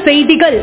செய்திகள்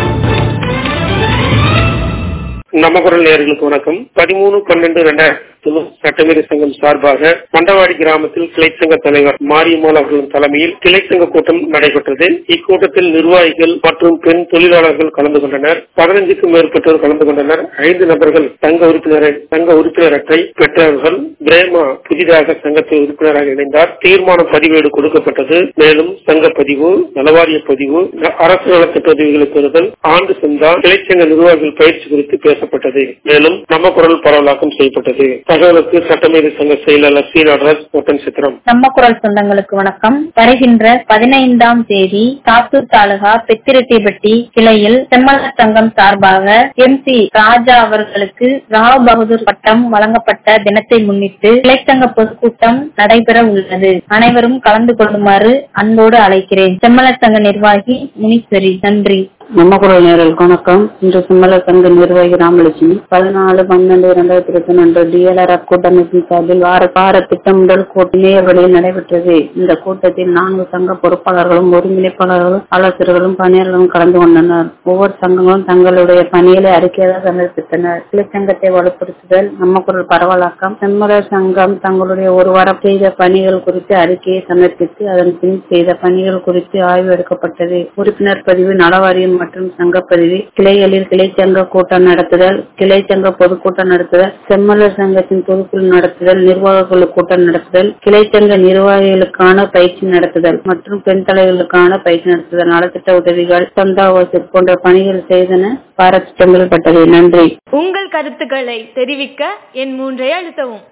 நம்ம குரல் நேர்களுக்கு வணக்கம் பதிமூணு பன்னெண்டு ரெண்டாயிரத்தி சட்டமேதை சங்கம் சார்பாக மண்டவாடி கிராமத்தில் கிளைச்சங்க தலைவர் மாரியம்மாள் அவர்களின் தலைமையில் கிளைச்சங்க கூட்டம் நடைபெற்றது இக்கூட்டத்தில் நிர்வாகிகள் மற்றும் பெண் தொழிலாளர்கள் கலந்து கொண்டனர் பதினஞ்சுக்கும் மேற்பட்டோர் கலந்து கொண்டனர் ஐந்து நபர்கள் சங்க உறுப்பினரை சங்க உறுப்பினர் அட்டை பெற்றவர்கள் பிரேமா புதிதாக சங்கத்தில் உறுப்பினராக இணைந்தார் தீர்மான பதிவேடு கொடுக்கப்பட்டது மேலும் சங்க பதிவு நலவாரிய பதிவு அரசு நலத்திட்ட உதவிகளை பெறுதல் ஆண்டு சந்தா கிளைச்சங்க நிர்வாகிகள் பயிற்சி குறித்து பேசப்பட்டது மேலும் நம்ம குரல் பரவலாக்கம் செய்யப்பட்டது தகவலுக்கு சட்டமேதை சங்க செயலாளர் சி நடராஜ் ஒட்டன் சித்திரம் நம்ம குரல் சொந்தங்களுக்கு வணக்கம் வருகின்ற பதினைந்தாம் தேதி சாத்தூர் தாலுகா பெத்திரெட்டிப்பட்டி கிளையில் செம்மல சங்கம் சார்பாக எம் சி ராஜா அவர்களுக்கு ராவ் பகதூர் பட்டம் வழங்கப்பட்ட தினத்தை முன்னிட்டு கிளைச்சங்க பொதுக்கூட்டம் நடைபெற உள்ளது அனைவரும் கலந்து கொள்ளுமாறு அன்போடு அழைக்கிறேன் செம்மல சங்க நிர்வாகி முனீஸ்வரி நன்றி நம்ம குரல் நேரலுக்கு வணக்கம் இன்று சிம்மல சங்க நிர்வாகி ராமலட்சுமி பதினாலு பன்னெண்டு இரண்டாயிரத்தி இருபத்தி ஒன்று டிஎல்ஆர்எஃப் கூட்டமைப்பின் சார்பில் வார வார திட்டமிடல் கூட்டம் நேர்வழியில் நடைபெற்றது இந்த கூட்டத்தில் நான்கு சங்க பொறுப்பாளர்களும் ஒருங்கிணைப்பாளர்களும் ஆலோசகர்களும் பணியாளர்களும் கலந்து கொண்டனர் ஒவ்வொரு சங்கங்களும் தங்களுடைய பணிகளை அறிக்கையாக சமர்ப்பித்தனர் கிளைச்சங்கத்தை வலுப்படுத்துதல் நம்ம குரல் பரவலாக்கம் செம்மல சங்கம் தங்களுடைய ஒரு வாரம் செய்த பணிகள் குறித்து அறிக்கையை சமர்ப்பித்து அதன் பின் செய்த பணிகள் குறித்து ஆய்வு எடுக்கப்பட்டது உறுப்பினர் பதிவு நலவாரியம் மற்றும் சங்கப்பதிவு கிளைகளில் கிளைச்சங்க கூட்டம் நடத்துதல் கிளைச்சங்க பொதுக்கூட்டம் நடத்துதல் செம்மலர் சங்கத்தின் பொதுக்குழு நடத்துதல் நிர்வாக குழு கூட்டம் நடத்துதல் கிளைச்சங்க நிர்வாகிகளுக்கான பயிற்சி நடத்துதல் மற்றும் பெண் தலைவர்களுக்கான பயிற்சி நடத்துதல் நலத்திட்ட உதவிகள் சந்தா வசூல் போன்ற பணிகள் செய்தன பாராட்டு பட்டது நன்றி உங்கள் கருத்துக்களை தெரிவிக்க என் மூன்றை அழுத்தவும்